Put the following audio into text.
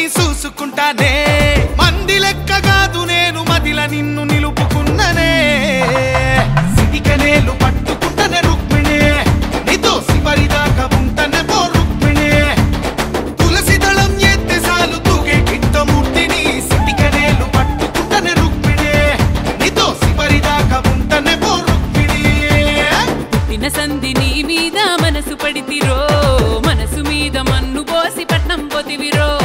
చూసుకుంటానే మంది లెక్క కాదు నేను మదిల నిన్ను నిలుపుకున్ననే సిటికనేలు పట్టుకుంటనే రుక్మిణి నీతో శివరిదాకా ఉంటనే పో రుక్మిణి తులసి దళం ఎత్తే సాలు తూగే కిట్టమూర్తిని సిటికనేలు పట్టుకుంటనే రుక్మిణి నీతో శివరిదాకా ఉంటనే పో రుక్మిణి పుట్టిన సంధి నీ మీద మనసు పడితిరో మనసు మీద మన్ను పోసి పట్నం పొదివిరో